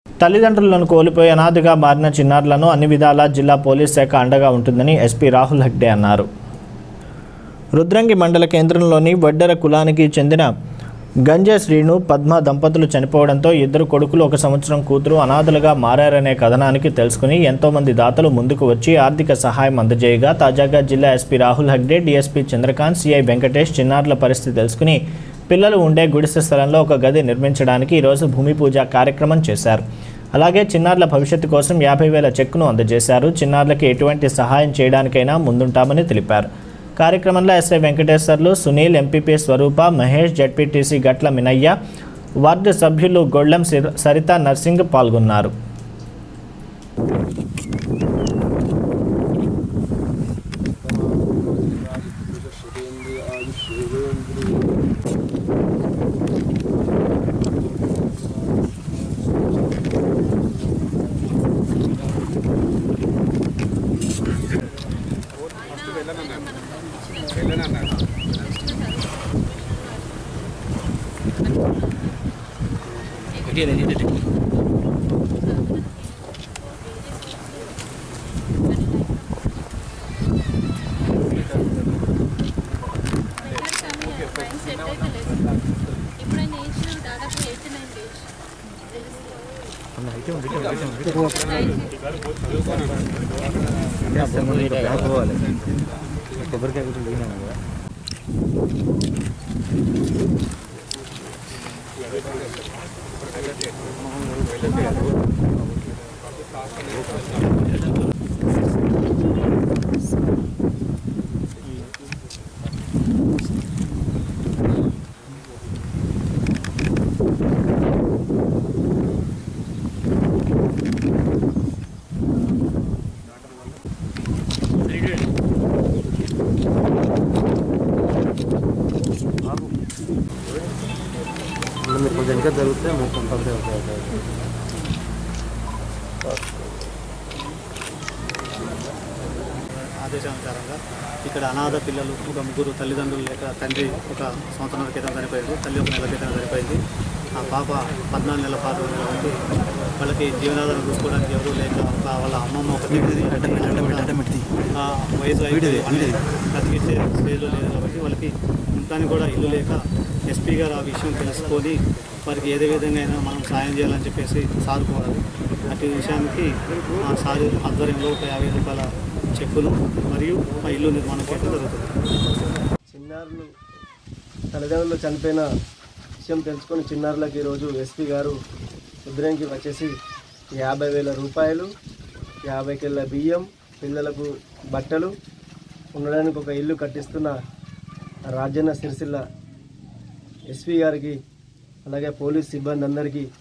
తల్లిదండ్రులను కోల్పోయి అనాథగా మారిన చిన్నారులను అన్ని విధాలా జిల్లా పోలీస్ శాఖ అండగా ఉంటుందని ఎస్పీ రాహుల్ హెగ్డే అన్నారు రుద్రంగి మండల కేంద్రంలోని వడ్డెర కులానికి చెందిన గంజే శ్రీను పద్మ దంపతులు చనిపోవడంతో ఇద్దరు కొడుకులు ఒక సంవత్సరం కూతురు అనాథలుగా మారారనే కథనానికి తెలుసుకుని ఎంతోమంది దాతలు ముందుకు వచ్చి ఆర్థిక సహాయం అందజేయగా తాజాగా జిల్లా SP Rahul Hegde DSP Chandrakant CI Venkatesh చిన్నారుల పరిస్థితి తెలుసుకుని పిల్లలు ఉండే గుడిసె స్థలంలో ఒక గది నిర్మించడానికి ఈరోజు భూమి పూజ కార్యక్రమం చేశారు అలాగే చిన్నారుల భవిష్యత్తు కోసం యాభై వేల చెక్కును అందజేశారు చిన్నారులకి ఎటువంటి సహాయం చేయడానికైనా ముందుంటామని తెలిపారు కార్యక్రమంలో SI Venkateswarlu Sunil MPP Swaroopa Mahesh ZPTC Gatla Minayya ward సభ్యులు గొళ్ళెం సిర- సరిత నర్సింగ్ పాల్గొన్నారు ఇప్పుడు ఆయన ఏజ్ దాదాపు ఎయిటీ నైన్ ఏజ్ మీరు కొంచెం ఇంకా జరిగితే మీకు కంపల్సరీ అవుతాయి ఆదేశానుసారంగా ఇక్కడ అనాథ పిల్లలు ఒక ముగ్గురు తల్లిదండ్రులు లేక తండ్రి ఒక సంవత్సరం క్రితం చనిపోయింది తల్లి ఒక నెల క్రితం చనిపోయింది ఆ పాప పద్నాలుగు నెలల పాత ఉంది వాళ్ళకి జీవనాధారం చూసుకోవడానికి ఎవరు లేక ఒక వాళ్ళ అమ్మమ్మ ఒక ఆ వయసు అయిపోయింది బ్రతికించే స్టేజ్లో లేదు కాబట్టి వాళ్ళకి ఉంటానికి కూడా ఇల్లు లేక ఎస్పీ గారు ఆ విషయం తెలుసుకొని వారికి ఏదే విధంగా అయినా మనం సాయం చేయాలని చెప్పేసి సార్ కోరాలి అటు విషయానికి ఆ సార్ ఆధ్వర్యంలో ఒక యాభై రూపాయల చెక్కులు మరియు మా ఇల్లు నిర్మాణం చేయడం జరుగుతుంది చిన్నారులు తల్లిదండ్రులు చనిపోయిన విషయం తెలుసుకొని చిన్నారులకు ఈరోజు ఎస్పీ గారు ఉద్రంకి వచ్చేసి యాభై వేల రూపాయలు యాభై కిలో బియ్యం పిల్లలకు బట్టలు ఉండడానికి ఒక ఇల్లు కట్టిస్తున్న రాజన్న సిరిసిల్ల ఎస్పీ గారికి అలాగే పోలీస్ సిబ్బంది అందరికీ